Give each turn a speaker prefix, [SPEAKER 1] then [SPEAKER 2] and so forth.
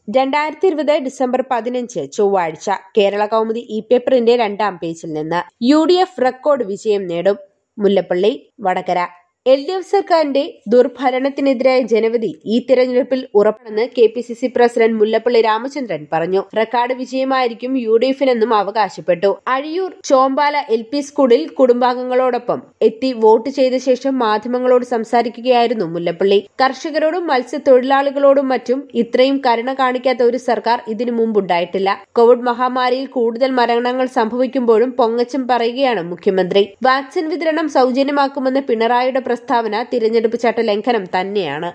[SPEAKER 1] രണ്ടായിരത്തി ഇരുപത് ഡിസംബർ പതിനഞ്ച് ചൊവ്വാഴ്ച കേരള കൗമുദി ഇ പേപ്പറിന്റെ രണ്ടാം പേജിൽ നിന്ന് യു ഡി എഫ് റെക്കോർഡ് വിജയം നേടും Mullappally Vadakara L D F സർക്കാരിന്റെ ദുർഭരണത്തിനെതിരായ ജനവിധി ഈ തിരഞ്ഞെടുപ്പിൽ ഉറപ്പാണെന്ന് K P C C president Mullappally Ramachandran പറഞ്ഞു റെക്കോർഡ് വിജയമായിരിക്കും യു ഡി എഫിനെന്നും അവകാശപ്പെട്ടു അഴിയൂർ ചോമ്പാല എൽ പി സ്കൂളിൽ കുടുംബാംഗങ്ങളോടൊപ്പം എത്തി വോട്ട് ചെയ്ത ശേഷം മാധ്യമങ്ങളോട് സംസാരിക്കുകയായിരുന്നു മുല്ലപ്പള്ളി കർഷകരോടും മത്സ്യത്തൊഴിലാളികളോടും മറ്റും ഇത്രയും കരുണ കാണിക്കാത്ത ഒരു സർക്കാർ ഇതിനു മുമ്പുണ്ടായിട്ടില്ല കോവിഡ് മഹാമാരിയിൽ കൂടുതൽ മരണങ്ങൾ സംഭവിക്കുമ്പോഴും പൊങ്ങച്ചം പറയുകയാണ് മുഖ്യമന്ത്രി വാക്സിൻ വിതരണം സൗജന്യമാക്കുമെന്ന പിണറായിയുടെ പ്രസ്താവന തിരഞ്ഞെടുപ്പ് ചട്ട ലംഘനം തന്നെയാണ്